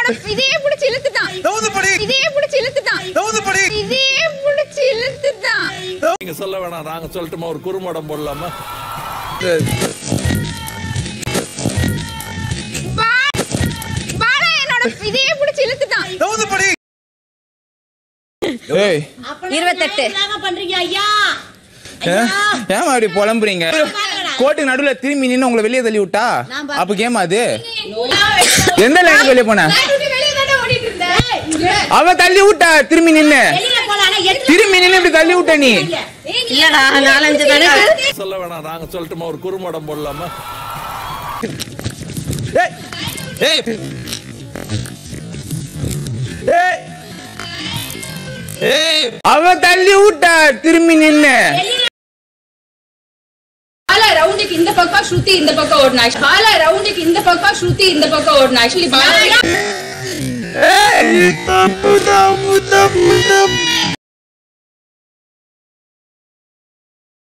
இதே புடிச்சு இழுத்துட்டான் நவுதுபடி இதே புடிச்சு இழுத்துட்டான் நவுதுபடி இதே புடிச்சு இழுத்துட்டான் நீங்க சொல்ல வேணாம் நாங்க சொல்லட்டுமா ஒரு குறும்படம் போடலாமா பா- பாலா என்னோட இதே புடிச்சு இழுத்துட்டான் நவுதுபடி ஏய் இருபத்தெட்டு பண்றீங்க ஐயா ஏமா அப்படி புலம்புறீங்க கோட்டுக்கு நடுவுல திரும்பி நின்னு உங்களை வெளியே தள்ளி விட்டா அப்ப கேமா அது எந்த லைனுக்கு வெளியே போன வெளியே தானே ஓடிட்டு இருந்தேன் அவ தள்ளி விட்டா திரும்பி நின்னு வெளியில போலாம் எடுத்து திரும்பி நின்னு இப்படி தள்ளி விட்ட நீ இல்லடா நாலஞ்சு தானே சொல்ல வேணாம் நாங்க சொல்லட்டுமா ஒரு குறும்படம் போடலாமா ஏய் ஏய் ஏய் ஏய் அவ தள்ளி விட்டா திரும்பி நின்னு பாலா ரவுண்டுக்கு இந்த பக்கம் ஸ்ருதி இந்த பக்கம் ஓடணும் actually. பாலா ரவுண்டுக்கு இந்த பக்கம் ஸ்ருதி இந்த பக்கம் ஓடணும் ஆக்சுவலி பாலா ஏய் தப்பு தப்பு தப்பு தப்பு